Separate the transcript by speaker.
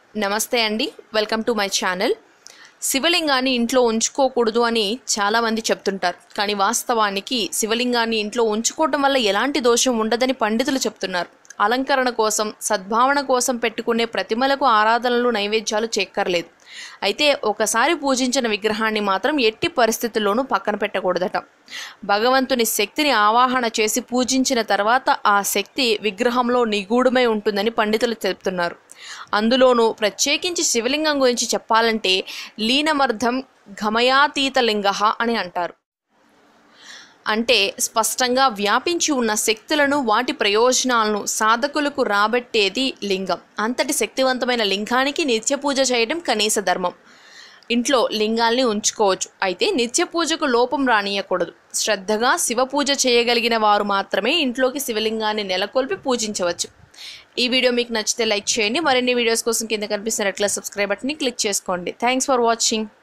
Speaker 1: నమస్తే అండి welcome to my channel శివలింగాన్ని ఇంట్లో ఉంచుకోకూడదు అని చాలామంది చెప్తుంటారు కానీ వాస్తవానికి శివలింగాన్ని ఇంట్లో ఉంచుకోవడం వల్ల ఎలాంటి దోషం ఉండదని పండితులు చెప్తున్నారు అలంకరణ కోసం సద్భావన కోసం పెట్టుకునే ప్రతిమలకు ఆరాధనలు నైవేద్యాలు చేక్కర్లేదు అయితే ఒకసారి పూజించిన విగ్రహాన్ని మాత్రం ఎట్టి పరిస్థితుల్లోనూ పక్కన పెట్టకూడదట భగవంతుని శక్తిని ఆవాహన చేసి పూజించిన తర్వాత ఆ శక్తి విగ్రహంలో నిగూఢమై ఉంటుందని పండితులు చెప్తున్నారు అందులోనూ ప్రత్యేకించి శివలింగం గురించి చెప్పాలంటే లీనమర్థం ఘమయాతీతలింగ అని అంటారు అంటే స్పష్టంగా వ్యాపించి ఉన్న శక్తులను వాటి ప్రయోజనాలను సాధకులకు రాబట్టేది లింగం అంతటి శక్తివంతమైన లింగానికి నిత్య పూజ చేయడం కనీస ధర్మం ఇంట్లో లింగాల్ని ఉంచుకోవచ్చు అయితే నిత్య పూజకు లోపం రానియకూడదు శ్రద్ధగా శివ పూజ చేయగలిగిన వారు మాత్రమే ఇంట్లోకి శివలింగాన్ని నెలకొల్పి పూజించవచ్చు ఈ వీడియో మీకు నచ్చితే లైక్ చేయండి మరిన్ని వీడియోస్ కోసం కింద కనిపిస్తున్న రెట్ల సబ్స్క్రైబ్ బటన్ని క్లిక్ చేసుకోండి థ్యాంక్స్ ఫర్ వాచింగ్